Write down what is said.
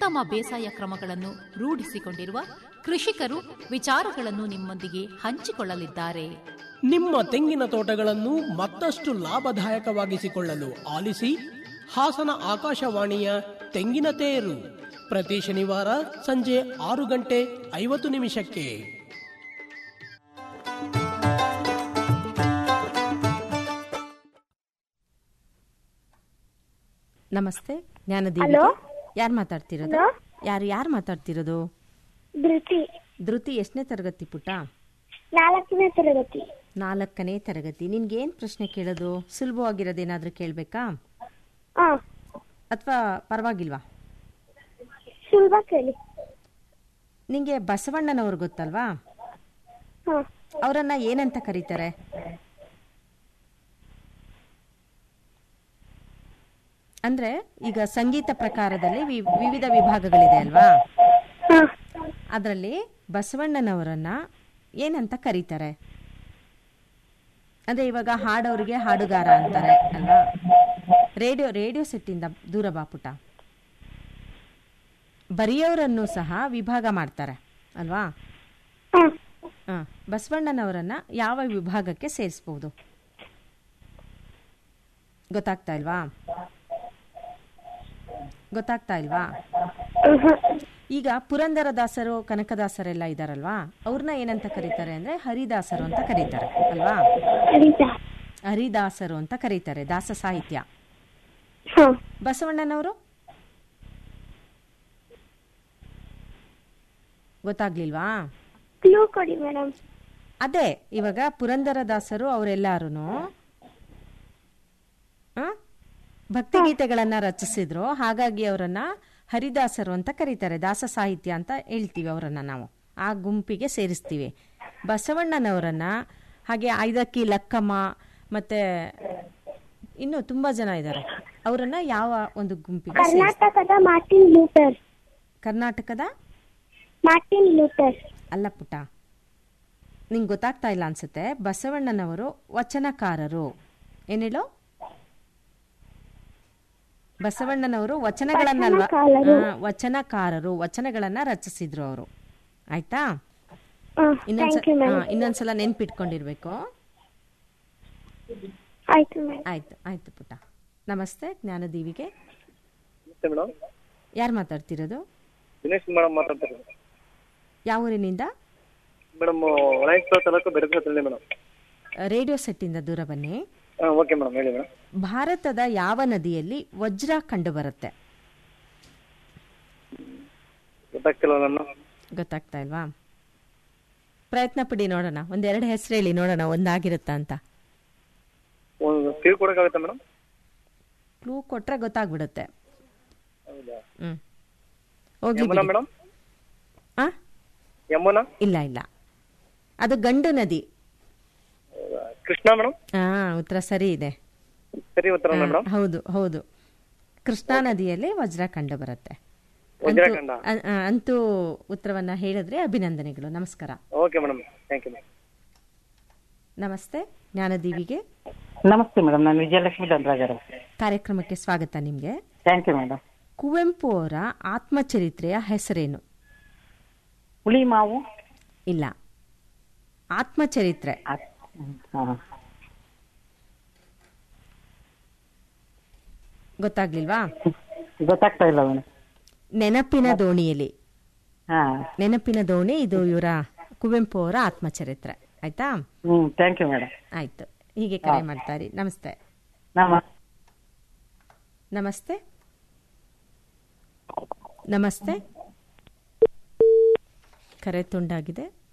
ಉತ್ತಮ ಬೇಸಾಯ ಕ್ರಮಗಳನ್ನು ರೂಢಿಸಿಕೊಂಡಿರುವ ಕೃಷಿಕರು ವಿಚಾರಗಳನ್ನು ನಿಮ್ಮೊಂದಿಗೆ ಹಂಚಿಕೊಳ್ಳಲಿದ್ದಾರೆ ನಿಮ್ಮ ತೆಂಗಿನ ತೋಟಗಳನ್ನು ಮತ್ತಷ್ಟು ಲಾಭದಾಯಕವಾಗಿಸಿಕೊಳ್ಳಲು ಆಲಿಸಿ ಹಾಸನ ಆಕಾಶವಾಣಿಯ ತೆಂಗಿನ ತೇರು ಪ್ರತಿ ಶನಿವಾರ ಸಂಜೆ ಆರು ಗಂಟೆ ಐವತ್ತು ನಿಮಿಷಕ್ಕೆ ನಮಸ್ತೆ ಜ್ಞಾನದೇವಿ ಹಲೋ? ಯಾರು ಮಾತಾಡ್ತಿರೋದು ಹಲೋ? ಯಾರು ಯಾರು ಮಾತಾಡ್ತಿರೋದು ಧೃತಿ ಧೃತಿ ಎಷ್ಟನೇ ತರಗತಿ ಪುಟ ನಾಲ್ಕನೇ ತರಗತಿ ನಾಲ್ಕನೇ ತರಗತಿ ನಿನ್ಗೇನು ಪ್ರಶ್ನೆ ಕೇಳೋದು ಸುಲಭವಾಗಿರೋದೇನಾದ್ರೂ ಕೇಳಬೇಕಾ ಹಾ ಅಥವಾ ಪರವಾಗಿಲ್ವಾ ಸುಲಭ ಕೇಳಿ ನಿಂಗೆ ಬಸವಣ್ಣನವ್ರು ಗೊತ್ತಲ್ವಾ ಹಾ ಅವರನ್ನ ಏನಂತ ಕರೀತಾರೆ ಅಂದ್ರೆ ಈಗ ಸಂಗೀತ ಪ್ರಕಾರದಲ್ಲಿ ವಿ- ವಿವಿಧ ವಿಭಾಗಗಳಿದೆ ಅಲ್ವಾ ಹಾ ಅದರಲ್ಲಿ ಬಸವಣ್ಣನವರನ್ನ ಏನಂತ ಕರೀತಾರೆ ಅದೇ ಇವಾಗ ಹಾಡೋರಿಗೆ ಹಾಡುಗಾರ ಅಂತಾರೆ ಅಲ್ವಾ ರೇಡಿಯೋ ರೇಡಿಯೋ ಸೆಟ್ಟಿಂದ ದೂರ ಬಾಪುಟ ಬರೆಯೋರನ್ನು ಸಹ ವಿಭಾಗ ಮಾಡ್ತಾರೆ ಅಲ್ವಾ ಹಾ ಹ, ಬಸವಣ್ಣನವರನ್ನ ಯಾವ ವಿಭಾಗಕ್ಕೆ ಸೇರಿಸ್ಬೋದು ಗೊತ್ತಾಗ್ತಾ ಇಲ್ವಾ ಗೊತ್ತಾಗ್ತಾ ಇಲ್ವಾ ಈಗ ಪುರಂದರದಾಸರು ಕನಕದಾಸರೆಲ್ಲ ಇದಾರಲ್ವಾ ಅವ್ರನ್ನ ಏನಂತ ಕರೀತಾರೆ ಅಂದ್ರೆ ಹರಿದಾಸರು ಅಂತ ಕರೀತಾರೆ ಅಲ್ವಾ ಹರಿತಾ ಹರಿದಾಸರು ಅಂತ ಕರೀತಾರೆ ದಾಸ ಸಾಹಿತ್ಯ ಹಾ ಬಸವಣ್ಣನವರು ಗೊತ್ತಾಗ್ಲಿಲ್ವಾ ಕ್ಲೂ ಕೊಡಿ ಮೇಡಮ್ ಅದೇ ಇವಾಗ ಪುರಂದರದಾಸರು ಅವರೆಲ್ಲಾರು ಭಕ್ತಿಗೀತೆಗಳನ್ನ ರಚಿಸಿದ್ರು ಹಾಗಾಗಿ ಅವರನ್ನ ಹರಿದಾಸರು ಅಂತ ಕರೀತಾರೆ ದಾಸ ಸಾಹಿತ್ಯ ಅಂತ ಹೇಳ್ತೀವಿ ಅವರನ್ನ ನಾವು ಆ ಗುಂಪಿಗೆ ಸೇರಿಸ್ತೀವಿ ಬಸವಣ್ಣನವರನ್ನ ಹಾಗೆ ಐದಕ್ಕಿ ಲಕ್ಕಮ್ಮ ಮತ್ತೆ ಇನ್ನು ತುಂಬಾ ಜನ ಇದ್ದಾರೆ ಅವರನ್ನ ಯಾವ ಒಂದು ಗುಂಪಿಗೆ ಸೇರಿಸ್ ಕರ್ನಾಟಕದ ಮಾರ್ಟಿನ್ ಲೂಥರ್ ಕರ್ನಾಟಕದ ಮಾರ್ಟಿನ್ ಲೂಥರ್ ಅಲ್ಲ ಪುಟ್ಟ ನಿಂಗೆ ಗೊತ್ತಾಗ್ತಾ ಇಲ್ಲ ಅನ್ಸುತ್ತೆ ಬಸವಣ್ಣನವರು ವಚನಕಾರರು ಏನೇಳು ಬಸವಣ್ಣನವರು ವಚನಗಳನ್ನಲ್ವ ವಚನಕಾರರು. ಆ, ವಚನಕಾರರು ವಚನಗಳನ್ನ ರಚಿಸಿದ್ರು ಅವರು ಆಯ್ತಾ ಹಾ ಇನ್ನೊಂದ್ಸ ಥ್ಯಾಂಕ್ ಯು ಆ, ಮೇಡಮ್ ಇನ್ನೊಂದ್ಸಲ ನೆನ್ಪಿಟ್ಕೊಂಡಿರ್ಬೇಕು ಆಯ್ತು ಮೇಡಮ್ ಆಯ್ತು ಆಯ್ತು ಪುಟ್ಟ ನಮಸ್ತೆ ಜ್ಞಾನದೀವಿಗೆ ನಮಸ್ತೆ ಮೇಡಮ್ ಯಾರು ಮಾತಾಡ್ತಿರೋದು ದಿನೇಶ್ ಮೇಡಮ್ ಮಾತಾಡ್ತಾರೆ ಯಾವ ಊರಿನಿಂದ ಮೇಡಮ್ ಹೊಳೇಶ್ವರ ತಾಲೂಕು ಬೆರಗ ಹತ್ರನೇ ಮೇಡಮ್ ರೇಡಿಯೋ ಸೆಟ್ಟಿಂದ ದೂರ ಬನ್ನಿ ಹಾಂ ಓಕೆ ಮೇಡಮ್ ಹೇಳಿ ಮೇಡಮ್ ಭಾರತದ ಯಾವ ನದಿಯಲ್ಲಿ ವಜ್ರ ಕಂಡುಬರುತ್ತೆ ಗೊತ್ತಾಗ್ತಿಲ್ಲ ನನ್ನ ಗೊತ್ತಾಗ್ತಾ ಇಲ್ವಾ ಪ್ರಯತ್ನ ಪಡಿ ನೋಡೋಣ ಒಂದೆರಡು ಹೆಸರು ಹೇಳಿ ನೋಡೋಣ ಒಂದಾಗಿರುತ್ತಾ ಅಂತ ಒಂದು ತಿಳಿ ಕೊಡೋಕ್ಕಾಗುತ್ತೆ ಮೇಡಮ್ ಕ್ಲೂ ಕೊಟ್ರೆ ಗೊತ್ತಾಗ್ಬಿಡುತ್ತೆ ಹೌದಾ ಹ್ಮ್ ಹೋಗಿ ಯಮುನಾ ಬಿಡಿ. ಮೇಡಮ್ ಆ ಯಮುನಾ ಇಲ್ಲ ಇಲ್ಲ ಅದು ಗಂಡು ನದಿ ಹೌದಾ? ಕೃಷ್ಣ ಮೇಡಮ್ ಹಾ ಉತ್ತರ ಸರಿ ಇದೆ ಸರಿ ಉತ್ತರ ಆ, ಮೇಡಮ್ ಹೌದು ಹೌದು ಕೃಷ್ಣಾ ನದಿಯಲ್ಲಿ ವಜ್ರ ಕಂಡು ಬರುತ್ತೆ ವಜ್ರಖಂಡ ಅಂತೂ ಉತ್ತರವನ್ನ ಹೇಳಿದ್ರೆ ಅಭಿನಂದನೆಗಳು ನಮಸ್ಕಾರ okay madam thank you madam ನಮಸ್ತೆ ಜ್ಞಾನದೀವಿಗೆ ನಮಸ್ತೆ ಮೇಡಮ್ ನಾನು ವಿಜಯಲಕ್ಷ್ಮಿ ದಂಡರಾಜರು ಕಾರ್ಯಕ್ರಮಕ್ಕೆ ಸ್ವಾಗತ ನಿಮ್ಗೆ ಥ್ಯಾಂಕ್ ಯು ಮೇಡಮ್ ಕುವೆಂಪು ಅವರ ಆತ್ಮಚರಿತ್ರೆಯ ಹೆಸರೇನು ಹುಳಿ ಮಾವು ಇಲ್ಲ ಆತ್ಮಚರಿತ್ರೆ ಅದ್- ಹಾ. ಗೊತ್ತಾಗ್ಲಿಲ್ವಾ ಗೊತ್ತಾಗ್ತಾ ಇಲ್ಲ ಮೇಡಮ್ ನೆನಪಿನ ದೋಣಿಯಲ್ಲಿ ಹಾ ನೆನಪಿನ ದೋಣಿ ಇದು ಇವರ ಕುವೆಂಪು ಅವರ ಆತ್ಮಚರಿತ್ರೆ ಆಯ್ತಾ ಹ್ಮ್ ಥ್ಯಾಂಕ್ ಯು ಮೇಡಮ್ ಆಯ್ತು ಹೀಗೆ ಕರೆ ಮಾಡ್ತಾರೆ ನಮಸ್ತೆ ನಮ್ಮ ನಮಸ್ತೆ ನಮಸ್ತೆ ಕರೆ ತುಂಡಾಗಿದೆ